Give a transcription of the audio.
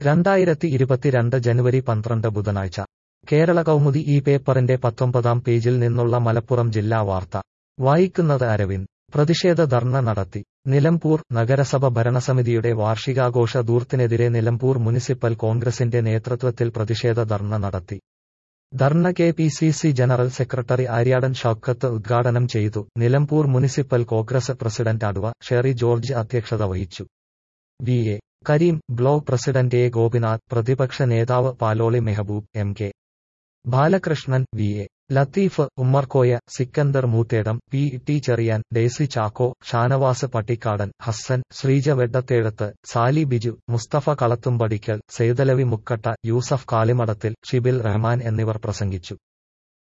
രണ്ടായിരത്തി ഇരുപത്തിരണ്ട് ജനുവരി പന്ത്രണ്ട് ബുധനാഴ്ച കേരള കൗമുദി ഈ പേപ്പറിന്റെ പത്തൊമ്പതാം പേജിൽ നിന്നുള്ള മലപ്പുറം ജില്ലാ വാർത്ത വായിക്കുന്നത് അരവിന്ദ് പ്രതിഷേധ ധർണ നടത്തി നിലമ്പൂർ നഗരസഭ ഭരണസമിതിയുടെ വാർഷികാഘോഷ ധൂർത്തിനെതിരെ നിലമ്പൂർ മുനിസിപ്പൽ കോൺഗ്രസിന്റെ നേതൃത്വത്തിൽ പ്രതിഷേധ ധർണ നടത്തി ധർണ K P C C general secretary Aryadan Shoukath ഉദ്ഘാടനം ചെയ്തു നിലമ്പൂർ മുനിസിപ്പൽ കോൺഗ്രസ് പ്രസിഡന്റ് അഡ്വ ഷെറി ജോർജ് അധ്യക്ഷത വഹിച്ചു V A Kareem block president A Gopinath പ്രതിപക്ഷ നേതാവ് Paloli Mehaboob M K Balakrishnan V A Latheef Ummerkoya Sikkandar Moothedam P T Cherian Daisy Chacko Shanavas Pattikkadan Hassan Sreeja Vedathezhath Sali Biju Musthafa Kalathumpadikkal Saithalavi Mukkatta Yusuf Kalimadathil Shibil Rahman എന്നിവർ പ്രസംഗിച്ചു